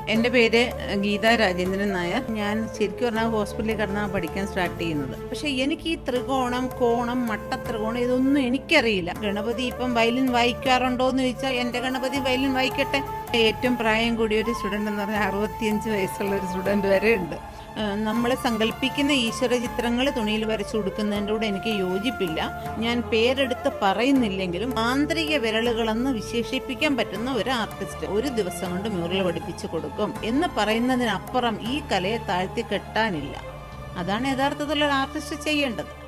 എൻ്റെ പേര് ഗീത രാജേന്ദ്രൻ നായർ ഞാൻ ശരിക്കും പറഞ്ഞാൽ ഹോസ്പിറ്റലിൽ കിടന്നാണ് പഠിക്കാൻ സ്റ്റാർട്ട് ചെയ്യുന്നത് പക്ഷെ എനിക്ക് ഈ ത്രികോണം കോണം മട്ട ത്രികോണം ഇതൊന്നും എനിക്കറിയില്ല ഗണപതി ഇപ്പം വയലിൻ വായിക്കാറുണ്ടോ എന്ന് ചോദിച്ചാൽ എൻ്റെ ഗണപതി വയലിൻ വായിക്കട്ടെ ഏറ്റവും പ്രായം കൂടിയ ഒരു സ്റ്റുഡൻ്റ് എന്ന് പറഞ്ഞാൽ അറുപത്തിയഞ്ച് വയസ്സുള്ള ഒരു സ്റ്റുഡൻ്റ് വരെ ഉണ്ട് നമ്മൾ സങ്കല്പിക്കുന്ന ഈശ്വര ചിത്രങ്ങൾ തുണിയിൽ വരച്ചു കൊടുക്കുന്നതിൻ്റെ കൂടെ എനിക്ക് യോജിപ്പില്ല ഞാൻ പേരെടുത്ത് പറയുന്നില്ലെങ്കിലും ആന്തരിക വിരലുകളെന്ന് വിശേഷിപ്പിക്കാൻ പറ്റുന്ന ഒരു ആർട്ടിസ്റ്റ് ഒരു ദിവസം കൊണ്ട് മ്യൂറൽ പഠിപ്പിച്ചു കൊടുക്കും എന്ന് പറയുന്നതിനപ്പുറം ഈ കലയെ താഴ്ത്തി കെട്ടാനില്ല അതാണ് യഥാർത്ഥത്തിൽ ഒരു ആർട്ടിസ്റ്റ് ചെയ്യേണ്ടത്